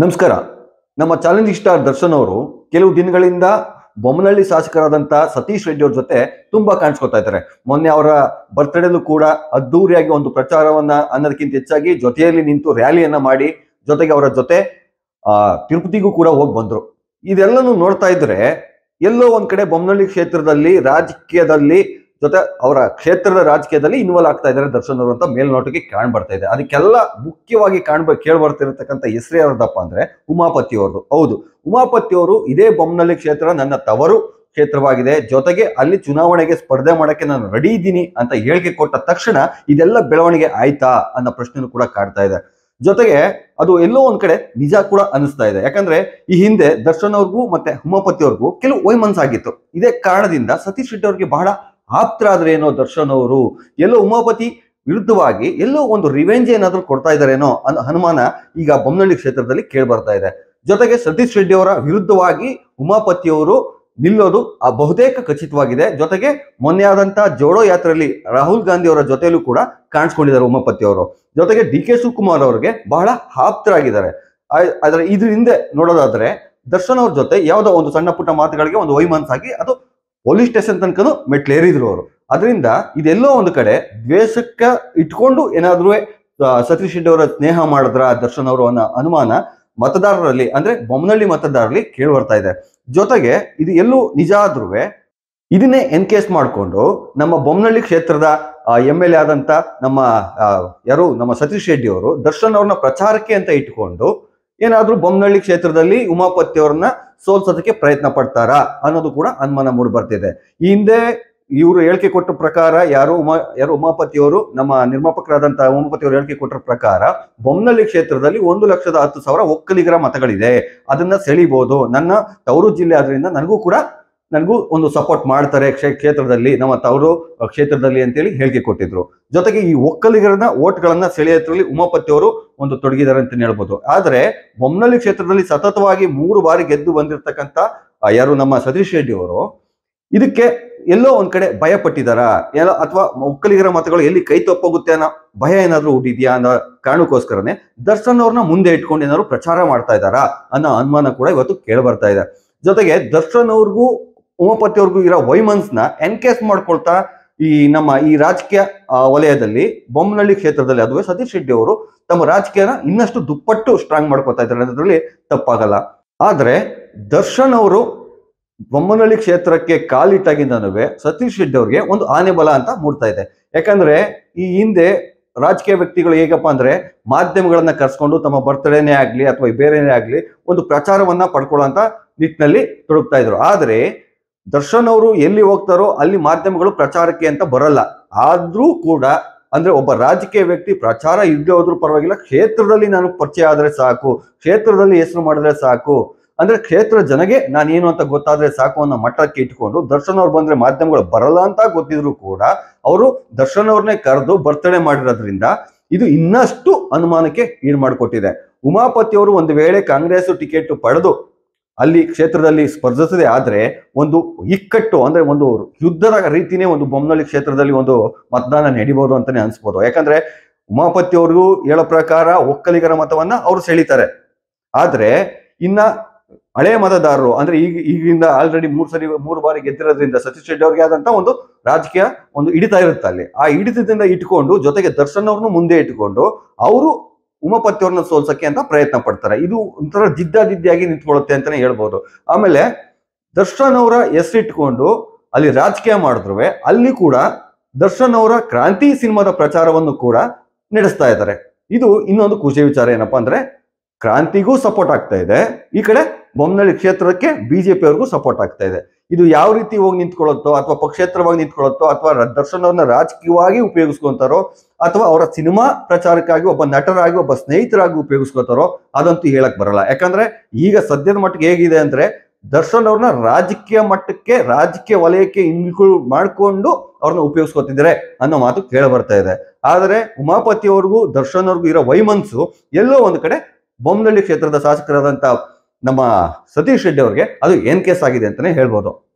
ನಮಸ್ಕಾರ ನಮ್ಮ challenging star Darshan ಅವರು ಕೆಲವು ದಿನಗಳಿಂದ ಬೊಮ್ಮನಹಳ್ಳಿ ಶಾಸಕರಾದಂಥ ಸತೀಶ್ ರೆಡ್ಡಿ ಅವ್ರ ಜೊತೆ ತುಂಬಾ ಕಾಣಿಸ್ಕೊತಾ ಇದ್ದಾರೆ ಮೊನ್ನೆ ಅವರ ಬರ್ತ್ಡೇಲೂ ಕೂಡ ಅದ್ದೂರಿಯಾಗಿ ಒಂದು ಪ್ರಚಾರವನ್ನ ಅನ್ನೋದಕ್ಕಿಂತ ಹೆಚ್ಚಾಗಿ ಜೊತೆಯಲ್ಲಿ ನಿಂತು ರ್ಯಾಲಿಯನ್ನ ಮಾಡಿ ಜೊತೆಗೆ ಅವರ ಜೊತೆ ಆ ತಿರುಪತಿಗೂ ಕೂಡ ಹೋಗಿ ಬಂದ್ರು ಇದೆಲ್ಲನೂ ನೋಡ್ತಾ ಇದ್ರೆ ಎಲ್ಲೋ ಒಂದ್ ಕಡೆ ಬೊಮ್ಮನಹಳ್ಳಿ ಕ್ಷೇತ್ರದಲ್ಲಿ ರಾಜಕೀಯದಲ್ಲಿ ಜೊತೆ ಅವರ ಕ್ಷೇತ್ರದ ರಾಜಕೀಯದಲ್ಲಿ ಇನ್ವಾಲ್ವ್ ಆಗ್ತಾ ಇದ್ದಾರೆ ದರ್ಶನ್ ಅವರು ಅಂತ ಮೇಲ್ನೋಟಕ್ಕೆ ಕಾಣ್ ಬರ್ತಾ ಇದೆ ಅದಕ್ಕೆಲ್ಲ ಮುಖ್ಯವಾಗಿ ಕಾಣ್ಬ ಕೇಳಿ ಬರ್ತಿರತಕ್ಕಂಥ ಹೆಸರು ಯಾವ್ದಪ್ಪ ಅಂದ್ರೆ ಉಮಾಪತಿ ಅವ್ರದ್ದು ಹೌದು ಉಮಾಪತಿ ಅವರು ಇದೇ ಬೊಮ್ಮನಹಳ್ಳಿ ಕ್ಷೇತ್ರ ನನ್ನ ತವರು ಕ್ಷೇತ್ರವಾಗಿದೆ ಜೊತೆಗೆ ಅಲ್ಲಿ ಚುನಾವಣೆಗೆ ಸ್ಪರ್ಧೆ ಮಾಡಕ್ಕೆ ನಾನು ರೆಡಿ ಇದ್ದೀನಿ ಅಂತ ಹೇಳಿಕೆ ಕೊಟ್ಟ ತಕ್ಷಣ ಇದೆಲ್ಲ ಬೆಳವಣಿಗೆ ಆಯ್ತಾ ಅನ್ನೋ ಪ್ರಶ್ನೆನೂ ಕೂಡ ಕಾಡ್ತಾ ಇದೆ ಜೊತೆಗೆ ಅದು ಎಲ್ಲೋ ಒಂದ್ ಕಡೆ ನಿಜ ಕೂಡ ಅನಿಸ್ತಾ ಇದೆ ಯಾಕಂದ್ರೆ ಈ ಹಿಂದೆ ದರ್ಶನ್ ಅವ್ರಿಗೂ ಮತ್ತೆ ಉಮಾಪತಿ ಅವ್ರಿಗೂ ಕೆಲವು ವೈಮನ್ಸ್ ಆಗಿತ್ತು ಇದೇ ಕಾರಣದಿಂದ ಸತೀಶ್ ರೆಡ್ಡಿ ಅವ್ರಿಗೆ ಬಹಳ ಆಪ್ತರಾದ್ರೇನೋ ದರ್ಶನ್ ಅವರು ಎಲ್ಲೋ ಉಮಾಪತಿ ವಿರುದ್ಧವಾಗಿ ಎಲ್ಲೋ ಒಂದು ರಿವೆಂಜ್ ಏನಾದ್ರೂ ಕೊಡ್ತಾ ಇದಾರೇನೋ ಅನ್ನೋ ಅನುಮಾನ ಈಗ ಬೊಮ್ಮನಹಳ್ಳಿ ಕ್ಷೇತ್ರದಲ್ಲಿ ಕೇಳಿ ಬರ್ತಾ ಇದೆ ಜೊತೆಗೆ ಸತೀಶ್ ರೆಡ್ಡಿ ಅವರ ವಿರುದ್ಧವಾಗಿ ಉಮಾಪತಿ ಅವರು ನಿಲ್ಲೋದು ಆ ಬಹುತೇಕ ಖಚಿತವಾಗಿದೆ ಜೊತೆಗೆ ಮೊನ್ನೆ ಆದಂತ ಜೋಡೋ ಯಾತ್ರೆಯಲ್ಲಿ ರಾಹುಲ್ ಗಾಂಧಿ ಅವರ ಜೊತೆಯಲ್ಲೂ ಕೂಡ ಕಾಣಿಸ್ಕೊಂಡಿದ್ದಾರೆ ಉಮಾಪತಿ ಅವರು ಜೊತೆಗೆ ಡಿ ಕೆ ಶಿವಕುಮಾರ್ ಅವರಿಗೆ ಬಹಳ ಆಪ್ತರಾಗಿದ್ದಾರೆ ಆ- ಆದ್ರೆ ಇದ್ರ ಹಿಂದೆ ನೋಡೋದಾದ್ರೆ ದರ್ಶನ್ ಅವ್ರ ಜೊತೆ ಯಾವುದೋ ಒಂದು ಸಣ್ಣ ಪುಟ್ಟ ಮಾತುಗಳಿಗೆ ಒಂದು ವೈಮನ್ಸ್ ಆಗಿ ಅದು ಪೊಲೀಸ್ ಸ್ಟೇಷನ್ ತನಕನೂ ಮೆಟ್ಲೇರಿದ್ರು ಅವರು ಅದರಿಂದ ಇದೆಲ್ಲೋ ಒಂದು ಕಡೆ ದ್ವೇಷಕ್ಕ ಇಟ್ಕೊಂಡು ಏನಾದ್ರೂ ಸತೀಶ್ ರೆಡ್ಡಿ ಅವರ ಸ್ನೇಹ ಮಾಡಿದ್ರ ದರ್ಶನ್ ಅವರು ಅನ್ನೋ ಅನುಮಾನ ಮತದಾರರಲ್ಲಿ ಅಂದ್ರೆ ಬೊಮ್ಮನಹಳ್ಳಿ ಮತದಾರರಲ್ಲಿ ಕೇಳಿ ಬರ್ತಾ ಇದೆ ಜೊತೆಗೆ ಇದು ಎಲ್ಲೂ ನಿಜ ಆದ್ರೂ ಇದನ್ನೇ ಎನ್ಕೇಸ್ ಮಾಡಿಕೊಂಡು ನಮ್ಮ ಬೊಮ್ಮನಹಳ್ಳಿ ಕ್ಷೇತ್ರದ ಎಂ ಎಲ್ ಎ ಆದಂತ ನಮ್ಮ ಆ, ಯಾರು ನಮ್ಮ ಸತೀಶ್ ರೆಡ್ಡಿ ಅವರು ದರ್ಶನ್ ಅವ್ರನ್ನ ಪ್ರಚಾರಕ್ಕೆ ಅಂತ ಇಟ್ಕೊಂಡು ಏನಾದ್ರೂ ಬೊಮ್ಮನಹಳ್ಳಿ ಕ್ಷೇತ್ರದಲ್ಲಿ ಉಮಾಪತಿ ಅವ್ರನ್ನ ಸೋಲ್ಸೋದಕ್ಕೆ ಪ್ರಯತ್ನ ಪಡ್ತಾರಾ ಅನ್ನೋದು ಕೂಡ ಅನುಮಾನ ಮೂಡಿ ಬರ್ತಿದೆ ಈ ಹಿಂದೆ ಇವರು ಹೇಳಿಕೆ ಕೊಟ್ಟ ಪ್ರಕಾರ ಯಾರು ಉಮಾ ಯಾರು ಉಮಾಪತಿ ಅವರು ನಮ್ಮ ನಿರ್ಮಾಪಕರಾದಂತಹ ಉಮಾಪತಿ ಅವರು ಹೇಳಿಕೆ ಕೊಟ್ಟ ಪ್ರಕಾರ ಬೊಮ್ಮನಹಳ್ಳಿ ಕ್ಷೇತ್ರದಲ್ಲಿ ಒಂದು ಲಕ್ಷದ ಹತ್ತು ಸಾವಿರ ಒಕ್ಕಲಿಗರ ಮತಗಳಿದೆ ಅದನ್ನ ಸೆಳಿಬಹುದು ನನ್ನ ತವರು ಜಿಲ್ಲೆ ಆದ್ರಿಂದ ನನಗೂ ಕೂಡ ನನಗೂ ಒಂದು ಸಪೋರ್ಟ್ ಮಾಡ್ತಾರೆ ಕ್ಷೇ- ಕ್ಷೇತ್ರದಲ್ಲಿ ನಮ್ಮ ತವರು ಕ್ಷೇತ್ರದಲ್ಲಿ ಅಂತೇಳಿ ಹೇಳಿಕೆ ಕೊಟ್ಟಿದ್ರು ಜೊತೆಗೆ ಈ ಒಕ್ಕಲಿಗರನ್ನ ಓಟ್ಗಳನ್ನ ಸೆಳೆಯೋದ್ರಲ್ಲಿ ಉಮಾಪತಿ ಅವರು ಒಂದು ತೊಡಗಿದ್ದಾರೆ ಅಂತ ಹೇಳ್ಬೋದು ಆದ್ರೆ ಬೊಮ್ಮನಹಳ್ಳಿ ಕ್ಷೇತ್ರದಲ್ಲಿ ಸತತವಾಗಿ ಮೂರು ಬಾರಿ ಗೆದ್ದು ಬಂದಿರತಕ್ಕಂತ ಆ, ಯಾರು ನಮ್ಮ ಸತೀಶ್ ರೆಡ್ಡಿ ಅವರು ಇದಕ್ಕೆ ಎಲ್ಲೋ ಒಂದ್ ಕಡೆ ಭಯ ಪಟ್ಟಿದಾರ ಏನೋ ಅಥವಾ ಒಕ್ಕಲಿಗರ ಮತಗಳು ಎಲ್ಲಿ ಕೈ ತಪ್ಪೋಗುತ್ತೆ ಅನ್ನೋ ಭಯ ಏನಾದ್ರೂ ಹುಟ್ಟಿದ್ಯಾ ಅನ್ನೋ ಕಾರಣಕ್ಕೋಸ್ಕರನೇ ದರ್ಶನ್ ಅವ್ರನ್ನ ಮುಂದೆ ಇಟ್ಕೊಂಡು ಏನಾದ್ರು ಪ್ರಚಾರ ಮಾಡ್ತಾ ಇದ್ದಾರಾ ಅನ್ನೋ ಅನುಮಾನ ಕೂಡ ಇವತ್ತು ಕೇಳಿ ಬರ್ತಾ ಇದೆ ಜೊತೆಗೆ ದರ್ಶನ್ ಅವ್ರಿಗೂ ಉಮಾಪತಿ ಅವ್ರಿಗೂ ಇರೋ ವೈಮನ್ಸ್ ನ ಎನ್ಕೇಸ್ ಮಾಡ್ಕೊಳ್ತಾ ಈ ನಮ್ಮ ಈ ರಾಜಕೀಯ ಆ, ವಲಯದಲ್ಲಿ ಬೊಮ್ಮನಹಳ್ಳಿ ಕ್ಷೇತ್ರದಲ್ಲಿ ಅದುವೇ ಸತೀಶ್ ರೆಡ್ಡಿ ಅವರು ತಮ್ಮ ರಾಜಕೀಯನ ಇನ್ನಷ್ಟು ದುಪ್ಪಟ್ಟು ಸ್ಟ್ರಾಂಗ್ ಮಾಡ್ಕೊತಾ ಇದ್ದಾರೆ ಅನ್ನೋದ್ರಲ್ಲಿ ತಪ್ಪಾಗಲ್ಲ ಆದ್ರೆ ದರ್ಶನ್ ಅವರು ಬೊಮ್ಮನಹಳ್ಳಿ ಕ್ಷೇತ್ರಕ್ಕೆ ಕಾಲಿಟ್ಟಾಗಿಂದನೂ ಸತೀಶ್ ರೆಡ್ಡಿ ಅವ್ರಿಗೆ ಒಂದು ಆನೆ ಬಲ ಅಂತ ಮೂಡ್ತಾ ಇದೆ ಯಾಕಂದ್ರೆ ಈ ಹಿಂದೆ ರಾಜಕೀಯ ವ್ಯಕ್ತಿಗಳು ಹೇಗಪ್ಪ ಅಂದ್ರೆ ಮಾಧ್ಯಮಗಳನ್ನ ಕರ್ಸ್ಕೊಂಡು ತಮ್ಮ ಬರ್ತ್ಡೇನೇ ಆಗ್ಲಿ ಅಥವಾ ಬೇರೆನೇ ಆಗ್ಲಿ ಒಂದು ಪ್ರಚಾರವನ್ನ ಪಡ್ಕೊಳ್ಳೋಂತ ನಿಟ್ಟಿನಲ್ಲಿ ತೊಡಗ್ತಾ ಇದ್ರು ಆದ್ರೆ ದರ್ಶನ್ ಅವರು ಎಲ್ಲಿ ಹೋಗ್ತಾರೋ ಅಲ್ಲಿ ಮಾಧ್ಯಮಗಳು ಪ್ರಚಾರಕ್ಕೆ ಅಂತ ಬರಲ್ಲ ಆದ್ರೂ ಕೂಡ ಅಂದ್ರೆ ಒಬ್ಬ ರಾಜಕೀಯ ವ್ಯಕ್ತಿ ಪ್ರಚಾರ ಇಲ್ಲದೆ ಹೋದ್ರೂ ಪರವಾಗಿಲ್ಲ ಕ್ಷೇತ್ರದಲ್ಲಿ ನಾನು ಪರಿಚಯ ಆದ್ರೆ ಸಾಕು ಕ್ಷೇತ್ರದಲ್ಲಿ ಹೆಸರು ಮಾಡಿದ್ರೆ ಸಾಕು ಅಂದ್ರೆ ಕ್ಷೇತ್ರ ಜನಗೆ ನಾನು ಏನು ಅಂತ ಗೊತ್ತಾದ್ರೆ ಸಾಕು ಅನ್ನೋ ಮಟ್ಟಕ್ಕೆ ಇಟ್ಕೊಂಡು ದರ್ಶನ್ ಅವ್ರು ಬಂದ್ರೆ ಮಾಧ್ಯಮಗಳು ಬರಲ್ಲ ಅಂತ ಗೊತ್ತಿದ್ರು ಕೂಡ ಅವರು ದರ್ಶನ್ ಅವ್ರನ್ನೇ ಕರೆದು ಬರ್ತಡೇ ಮಾಡಿರೋದ್ರಿಂದ ಇದು ಇನ್ನಷ್ಟು ಅನುಮಾನಕ್ಕೆ ಈಡು ಮಾಡಿಕೊಟ್ಟಿದೆ ಉಮಾಪತಿ ಅವರು ಒಂದು ವೇಳೆ ಕಾಂಗ್ರೆಸ್ ಟಿಕೆಟ್ ಪಡೆದು ಅಲ್ಲಿ ಕ್ಷೇತ್ರದಲ್ಲಿ ಸ್ಪರ್ಧಿಸದೆ ಆದ್ರೆ ಒಂದು ಇಕ್ಕಟ್ಟು ಅಂದ್ರೆ ಒಂದು ಯುದ್ಧದ ರೀತಿನೇ ಒಂದು ಬೊಮ್ಮನಹಳ್ಳಿ ಕ್ಷೇತ್ರದಲ್ಲಿ ಒಂದು ಮತದಾನ ನಡಿಬಹುದು ಅಂತಾನೆ ಅನ್ಸ್ಬೋದು ಯಾಕಂದ್ರೆ ಉಮಾಪತಿ ಅವ್ರಿಗೂ ಹೇಳೋ ಪ್ರಕಾರ ಒಕ್ಕಲಿಗರ ಮತವನ್ನ ಅವ್ರು ಸೆಳಿತಾರೆ ಆದ್ರೆ ಇನ್ನ ಹಳೆ ಮತದಾರರು ಅಂದ್ರೆ ಈಗ ಈಗಿಂದ ಆಲ್ರೆಡಿ ಮೂರ್ ಸರಿ ಮೂರು ಬಾರಿ ಗೆದ್ದಿರೋದ್ರಿಂದ ಸತೀಶ್ ರೆಡ್ಡಿ ಅವ್ರಿಗೆ ಆದಂತ ಒಂದು ರಾಜಕೀಯ ಒಂದು ಹಿಡಿತ ಇರುತ್ತೆ ಅಲ್ಲಿ ಆ ಹಿಡಿತದಿಂದ ಇಟ್ಕೊಂಡು ಜೊತೆಗೆ ದರ್ಶನ್ ಅವ್ರನ್ನು ಮುಂದೆ ಇಟ್ಕೊಂಡು ಅವರು ಉಮಾಪತಿ ಅವ್ರನ್ನ ಸೋಲ್ಸಕ್ಕೆ ಅಂತ ಪ್ರಯತ್ನ ಪಡ್ತಾರೆ ಇದು ಒಂಥರ ಜಿದ್ದಾಜಿದ್ದಿಯಾಗಿ ನಿಂತ್ಕೊಳ್ಳುತ್ತೆ ಅಂತಾನೆ ಹೇಳ್ಬೋದು ಆಮೇಲೆ ದರ್ಶನ್ ಅವರ ಹೆಸರಿಟ್ಕೊಂಡು ಅಲ್ಲಿ ರಾಜಕೀಯ ಮಾಡಿದ್ರು ಅಲ್ಲಿ ಕೂಡ ದರ್ಶನ್ ಅವರ ಕ್ರಾಂತಿ ಸಿನಿಮಾದ ಪ್ರಚಾರವನ್ನು ಕೂಡ ನಡೆಸ್ತಾ ಇದ್ದಾರೆ ಇದು ಇನ್ನೊಂದು ಖುಷಿ ವಿಚಾರ ಏನಪ್ಪಾ ಅಂದ್ರೆ ಕ್ರಾಂತಿಗೂ ಸಪೋರ್ಟ್ ಆಗ್ತಾ ಇದೆ ಈ ಕಡೆ ಬೊಮ್ಮನಹಳ್ಳಿ ಕ್ಷೇತ್ರಕ್ಕೆ ಬಿಜೆಪಿ ಅವ್ರಿಗೂ ಸಪೋರ್ಟ್ ಆಗ್ತಾ ಇದೆ ಇದು ಯಾವ ರೀತಿ ಹೋಗಿ ನಿಂತ್ಕೊಳ್ಳುತ್ತೋ ಅಥವಾ ಪಕ್ಷೇತರವಾಗಿ ನಿಂತ್ಕೊಳ್ಳುತ್ತೋ ಅಥವಾ ರ- ದರ್ಶನ್ ಅವ್ರನ್ನ ರಾಜಕೀಯವಾಗಿ ಉಪಯೋಗಿಸ್ಕೊಂತಾರೋ ಅಥವಾ ಅವರ ಸಿನಿಮಾ ಪ್ರಚಾರಕ್ಕಾಗಿ ಒಬ್ಬ ನಟರಾಗಿ ಒಬ್ಬ ಸ್ನೇಹಿತರಾಗಿ ಉಪಯೋಗಿಸ್ಕೋತಾರೋ ಅದಂತೂ ಹೇಳಕ್ ಬರಲ್ಲ ಯಾಕಂದ್ರೆ ಈಗ ಸದ್ಯದ ಮಟ್ಟಿಗೆ ಹೇಗಿದೆ ಅಂದ್ರೆ ದರ್ಶನ್ ಅವ್ರನ್ನ ರಾಜಕೀಯ ಮಟ್ಟಕ್ಕೆ ರಾಜಕೀಯ ವಲಯಕ್ಕೆ ಇನ್ಕ್ಲೂಡ್ ಮಾಡಿಕೊಂಡು ಅವ್ರನ್ನ ಉಪಯೋಗಿಸ್ಕೊತಿದ್ದಾರೆ ಅನ್ನೋ ಮಾತು ಕೇಳ ಬರ್ತಾ ಇದೆ ಆದರೆ ಉಮಾಪತಿ ಅವ್ರಿಗೂ ದರ್ಶನ್ ಅವ್ರಿಗೂ ಇರೋ ವೈಮನ್ಸು ಎಲ್ಲೋ ಒಂದು ಕಡೆ ಬೊಮ್ಮನಹಳ್ಳಿ ಕ್ಷೇತ್ರದ ಶಾಸಕರಾದಂತ ನಮ್ಮ ಸತೀಶ್ ರೆಡ್ಡಿ ಅವ್ರಿಗೆ ಅದು ಏನ್ ಕೇಸ್ ಆಗಿದೆ ಅಂತಾನೆ ಹೇಳ್ಬೋದು